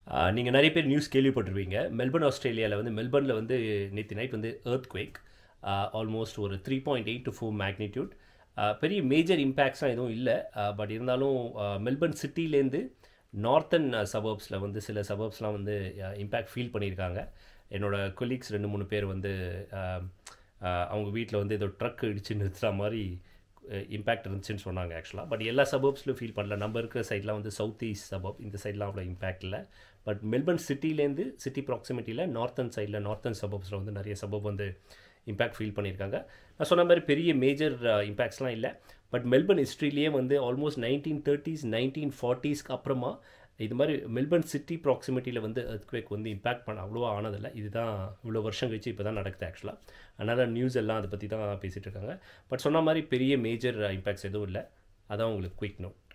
நீங்கள் நிறைய பேர் நியூஸ் கேள்விப்பட்டிருப்பீங்க மெல்பர்ன் ஆஸ்திரேலியாவில் வந்து மெல்பர்னில் வந்து நேற்று நைட் வந்து எர்த் குவேக் ஆல்மோஸ்ட் ஒரு three point eight to four magnitude பெரிய மேஜர் இம்பேக்ட்ஸ்லாம் எதுவும் இல்லை பட் இருந்தாலும் மெல்பர்ன் சிட்டிலேருந்து நார்த்தன் சபர்ப்ஸில் வந்து சில சபர்ப்ஸ்லாம் வந்து இம்பேக்ட் ஃபீல் பண்ணியிருக்காங்க என்னோடய கொலீக்ஸ் ரெண்டு மூணு பேர் வந்து அஹ், அஹ், அவங்க வீட்டில் வந்து ஏதோ ட்ரக் இடிச்சு நிறுத்துற மாதிரி இம்பேக்ட் இருந்துச்சுன்னு சொன்னாங்க ஆக்சுவலாக பட் எல்லா சபர்ப்ஸ்லையும் ஃபீல் பண்ணல நம்ம இருக்கிற சைட்லாம் வந்து சவுத் ஈஸ்ட் சபர்ப் இந்த சைட்லாம் அவ்வளோ இம்பேக்ட் இல்லை பட் மெல்பர்ன் சிட்டிலேருந்து சிட்டி ப்ராக்சிமிட்டியில் நார்த்தன் சைடில் நார்த்தன் சபர்ப்ஸில் வந்து நிறைய சபர்ப் வந்து இம்பேக்ட் ஃபீல் பண்ணியிருக்காங்க நான் சொன்ன மாதிரி பெரிய மேஜர் இம்பேக்ட்ஸ்லாம் இல்லை பட் மெல்பர்ன் ஹிஸ்ட்ரியிலேயே வந்து ஆல்மோஸ்ட் நைன்டீன் தேர்ட்டிஸ் நைன்டீன் ஃபார்ட்டிஸ்க்கு அப்புறமா இது மாதிரி மெல்பர்ன் சிட்டி ப்ராக்சிமிட்டியில் வந்து earthquake வந்து இம்பேக்ட் பண்ண அவ்வளோவா ஆனதில்லை இதுதான் இவ்வளோ வருஷம் கழிச்சு இப்போ தான் நடக்குது ஆக்சுவலாக அதனால் நியூஸ் எல்லாம் அதை பற்றி தான் பேசிகிட்டு இருக்காங்க பட் சொன்ன மாதிரி பெரிய மேஜர் இம்பேக்ட்ஸ் எதுவும் இல்லை அதான் உங்களுக்கு குயிக் நோ